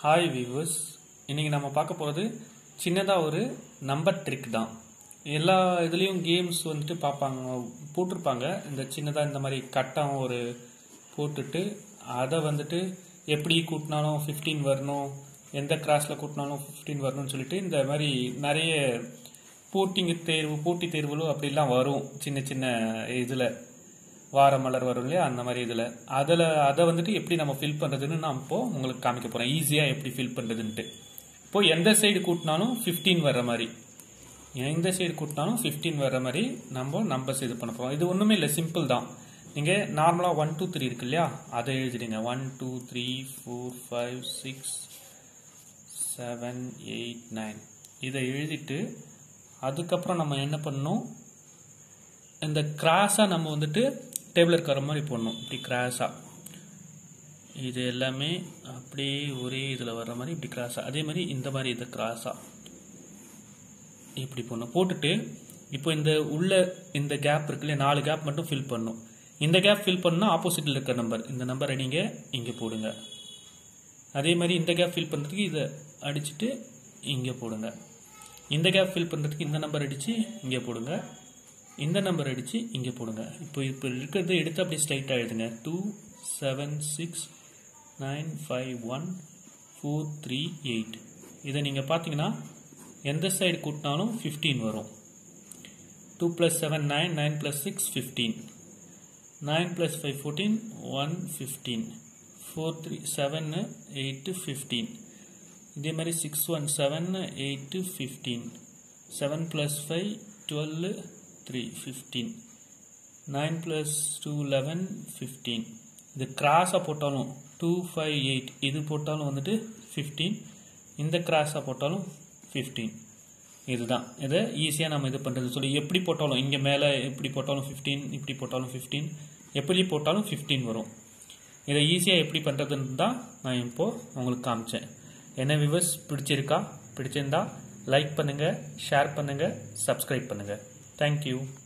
hi viewers இன்னைக்கு நம்ம பார்க்க போகிறது சின்னதாக ஒரு நம்பர் ட்ரிக் தான் எல்லா இதுலேயும் கேம்ஸ் வந்துட்டு பார்ப்பாங்க போட்டிருப்பாங்க இந்த சின்னதாக இந்த மாதிரி கட்டம் ஒரு போட்டுட்டு அதை வந்துட்டு எப்படி கூட்டினாலும் 15 வரணும் எந்த கிராஸில் கூட்டினாலும் 15 வரணும்னு சொல்லிட்டு இந்த மாதிரி நிறைய போட்டிங்க தேர்வு போட்டி தேர்வுகளும் அப்படிலாம் வரும் சின்ன சின்ன இதில் வார மலர் வரும் இல்லையா அந்த மாதிரி இதில் அதில் அதை வந்துட்டு எப்படி நம்ம ஃபில் பண்ணுறதுன்னு நான் இப்போ உங்களுக்கு காமிக்க போகிறேன் ஈஸியாக எப்படி ஃபில் பண்ணுறதுன்ட்டு இப்போ எந்த சைடு கூட்டினாலும் 15 வர்ற மாதிரி எந்த சைடு கூட்டினாலும் 15 வர்ற மாதிரி நம்ம நம்பர்ஸ் இது பண்ண போகிறோம் இது ஒன்றுமே இல்லை சிம்பிள் தான் நீங்கள் நார்மலாக ஒன் டூ த்ரீ இருக்கு இல்லையா அதை எழுதிடுங்க one two three four five six seven eight nine இதை எழுதிட்டு அதுக்கப்புறம் நம்ம என்ன பண்ணணும் இந்த கிராஸாக நம்ம வந்துட்டு டேபிள் இருக்கிற மாதிரி போடணும் இப்படி கிராஸாக இது எல்லாமே அப்படியே ஒரே இதில் வர்ற மாதிரி இப்படி கிராஸாக அதே மாதிரி இந்த மாதிரி இதை கிராஸாக இப்படி போடணும் போட்டுட்டு இப்போ இந்த உள்ள இந்த கேப் இருக்குல்ல நாலு கேப் மட்டும் ஃபில் பண்ணும் இந்த கேப் ஃபில் பண்ணா ஆப்போசிட்டில் இருக்க நம்பர் இந்த நம்பர் அடிங்க இங்கே போடுங்க அதே மாதிரி இந்த கேப் ஃபில் பண்ணுறதுக்கு இதை அடிச்சுட்டு இங்கே போடுங்க இந்த கேப் ஃபில் பண்ணுறதுக்கு இந்த நம்பர் அடித்து இங்கே போடுங்க இந்த நம்பர் அடித்து இங்கே போடுங்க இப்போ இப்போ இருக்கிறது எடுத்து அப்படியே ஸ்ட்ரைட்டாக எழுதுங்க two seven six nine five one four three eight இதை நீங்கள் பார்த்தீங்கன்னா எந்த சைடு கூட்டினாலும் 15 வரும் two plus seven nine nine plus six fifteen nine plus five fourteen one fifteen four three செவன்னு எயிட்டு ஃபிஃப்டீன் இதே மாதிரி six one seven eight fifteen seven plus five twelve three fifteen nine plus two eleven fifteen இது கிராஸாக போட்டாலும் two five eight இது போட்டாலும் வந்துட்டு fifteen இந்த கிராஸாக போட்டாலும் ஃபிஃப்டீன் இதுதான் இதை ஈஸியாக நம்ம இது பண்ணுறது சொல்லி எப்படி போட்டாலும் இங்கே மேலே எப்படி போட்டாலும் ஃபிஃப்டீன் இப்படி போட்டாலும் ஃபிஃப்டீன் எப்படி போட்டாலும் ஃபிஃப்டீன் வரும் இதை ஈஸியாக எப்படி பண்ணுறதுன்னு தான் நான் இப்போது உங்களுக்கு காமிச்சேன் என்ன விவர்ஸ் பிடிச்சிருக்கா பிடிச்சிருந்தா லைக் பண்ணுங்கள் ஷேர் பண்ணுங்கள் சப்ஸ்கிரைப் பண்ணுங்கள் தேங்க்யூ